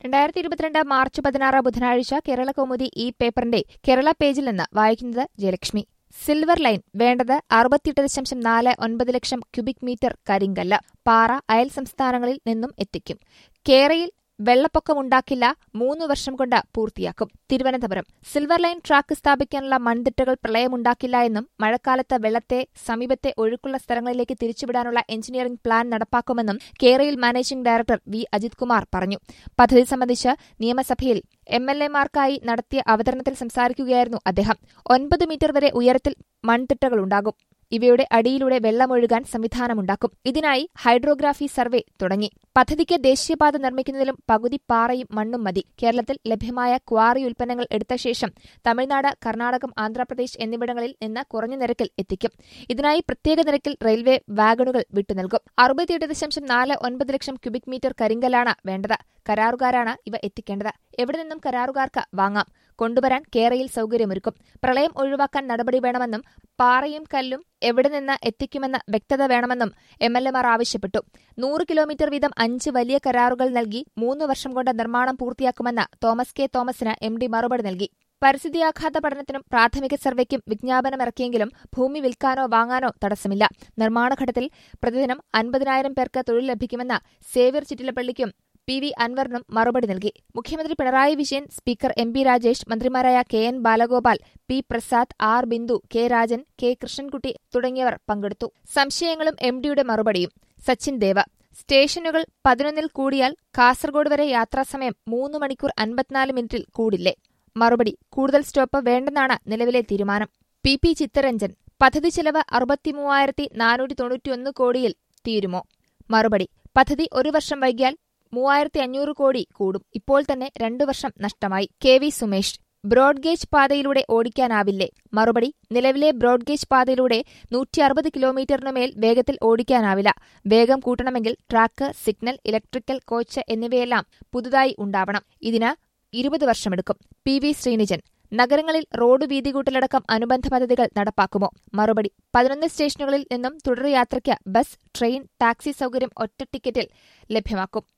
രണ്ടായിരത്തി ഇരുപത്തിരണ്ട് മാർച്ച് പതിനാറ് ബുധനാഴ്ച കേരള കൗമുദി ഈ പേപ്പറിന്റെ കേരള പേജിൽ നിന്ന് വായിക്കുന്നത് ജയലക്ഷ്മി സിൽവർ ലൈൻ വേണ്ടത് അറുപത്തിയെട്ട് ദശാംശം നാല് ഒൻപത് ലക്ഷം ക്യൂബിക് മീറ്റർ കരിങ്കല്ല് പാറ അയൽ സംസ്ഥാനങ്ങളിൽ നിന്നും എത്തിക്കും കേരയിൽ വെള്ളപ്പൊക്കമുണ്ടാക്കില്ല മൂന്ന് വർഷം കൊണ്ട് പൂർത്തിയാക്കും തിരുവനന്തപുരം സിൽവർ ലൈൻ ട്രാക്ക് സ്ഥാപിക്കാനുള്ള മൺതിട്ടകൾ പ്രളയമുണ്ടാക്കില്ല എന്നും മഴക്കാലത്ത് വെള്ളത്തെ സമീപത്തെ ഒഴുക്കുള്ള സ്ഥലങ്ങളിലേക്ക് തിരിച്ചുവിടാനുള്ള എഞ്ചിനീയറിംഗ് പ്ലാൻ നടപ്പാക്കുമെന്നും കേരയിൽ managing director V Ajith Kumar പറഞ്ഞു പദ്ധതി സംബന്ധിച്ച് നിയമസഭയിൽ എം എൽ എമാർക്കായി നടത്തിയ അവതരണത്തിൽ സംസാരിക്കുകയായിരുന്നു അദ്ദേഹം ഒൻപത് മീറ്റർ വരെ ഉയരത്തിൽ മൺതിട്ടകളുണ്ടാകും ഇവയുടെ അടിയിലൂടെ വെള്ളമൊഴുകാൻ സംവിധാനമുണ്ടാക്കും ഇതിനായി ഹൈഡ്രോഗ്രാഫി സർവേ തുടങ്ങി പദ്ധതിക്ക് ദേശീയപാത നിർമ്മിക്കുന്നതിലും പകുതി പാറയും മണ്ണും മതി കേരളത്തിൽ ലഭ്യമായ ക്വാറി ഉൽപ്പന്നങ്ങൾ എടുത്ത ശേഷം തമിഴ്നാട് കർണാടകം ആന്ധ്രാപ്രദേശ് എന്നിവിടങ്ങളിൽ നിന്ന് കുറഞ്ഞ നിരക്കിൽ എത്തിക്കും ഇതിനായി പ്രത്യേക നിരക്കിൽ റെയിൽവേ വാഗണുകൾ വിട്ടുനൽകും അറുപത്തിയെട്ട് ദശാംശം നാല് ഒൻപത് ലക്ഷം ക്യൂബിക് മീറ്റർ കരിങ്കല്ലാണ് വേണ്ടത് കരാറുകാരാണ് ഇവ എത്തിക്കേണ്ടത് എവിടെ നിന്നും കരാറുകാർക്ക് വാങ്ങാം കൊണ്ടുവരാൻ കേരയിൽ സൌകര്യമൊരുക്കും പ്രളയം ഒഴിവാക്കാൻ നടപടി വേണമെന്നും പാറയും കല്ലും എവിടെ നിന്ന് എത്തിക്കുമെന്ന വ്യക്തത വേണമെന്നും എം എൽ എമാർ ആവശ്യപ്പെട്ടു നൂറ് കിലോമീറ്റർ വീതം അഞ്ച് വലിയ കരാറുകൾ നൽകി മൂന്ന് വർഷം കൊണ്ട് നിർമ്മാണം പൂർത്തിയാക്കുമെന്ന് തോമസ് കെ തോമസിന് എം ഡി മറുപടി നൽകി പരിസ്ഥിതിയാഘാത പഠനത്തിനും പ്രാഥമിക സർവേക്കും വിജ്ഞാപനമിറക്കിയെങ്കിലും ഭൂമി വിൽക്കാനോ വാങ്ങാനോ തടസ്സമില്ല നിർമ്മാണഘട്ടത്തിൽ പ്രതിദിനം അൻപതിനായിരം പേർക്ക് തൊഴിൽ ലഭിക്കുമെന്ന് സേവ്യർ ചിറ്റിലപ്പള്ളിക്കും പി വി അൻവറിനും മറുപടി നൽകി മുഖ്യമന്ത്രി Pinarayi Vijayan speaker M P Rajesh മന്ത്രിമാരായ K N Balagopal P Prasad R Bindu K Rajan K Krishnankutty തുടങ്ങിയവർ പങ്കെടുത്തു സംശയങ്ങളും എം ഡിയുടെ മറുപടിയും സച്ചിൻ ദേവ സ്റ്റേഷനുകൾ പതിനൊന്നിൽ കൂടിയാൽ കാസർഗോഡ് വരെ യാത്രാസമയം മൂന്ന് മണിക്കൂർ അൻപത്തിനാല് മിനിറ്റിൽ കൂടില്ലേ മറുപടി കൂടുതൽ സ്റ്റോപ്പ് വേണ്ടെന്നാണ് നിലവിലെ തീരുമാനം പി പി ചിത്തരഞ്ജൻ പദ്ധതി ചെലവ് അറുപത്തിമൂവായിരത്തി നാനൂറ്റി തൊണ്ണൂറ്റിയൊന്ന് കോടിയിൽ തീരുമോ മറുപടി പദ്ധതി ഒരു വർഷം വൈകിയാൽ മൂവായിരത്തി അഞ്ഞൂറ് കോടി കൂടും ഇപ്പോൾ തന്നെ രണ്ടു വർഷം നഷ്ടമായി കെ വി സുമേഷ് ബ്രോഡ്ഗേജ് പാതയിലൂടെ ഓടിക്കാനാവില്ലേ മറുപടി നിലവിലെ ബ്രോഡ്ഗേജ് പാതയിലൂടെ നൂറ്റി അറുപത് കിലോമീറ്ററിനുമേൽ വേഗത്തിൽ ഓടിക്കാനാവില്ല വേഗം കൂട്ടണമെങ്കിൽ ട്രാക്ക് സിഗ്നൽ ഇലക്ട്രിക്കൽ കോച്ച് എന്നിവയെല്ലാം പുതുതായി ഉണ്ടാവണം ഇതിന് ഇരുപത് വർഷമെടുക്കും പി വി ശ്രീനിജൻ നഗരങ്ങളിൽ റോഡ് വീതികൂട്ടലടക്കം അനുബന്ധ പദ്ധതികൾ നടപ്പാക്കുമോ മറുപടി പതിനൊന്ന് സ്റ്റേഷനുകളിൽ നിന്നും തുടർ യാത്രയ്ക്ക് ബസ് ട്രെയിൻ ടാക്സി സൌകര്യം ഒറ്റ ടിക്കറ്റിൽ ലഭ്യമാക്കും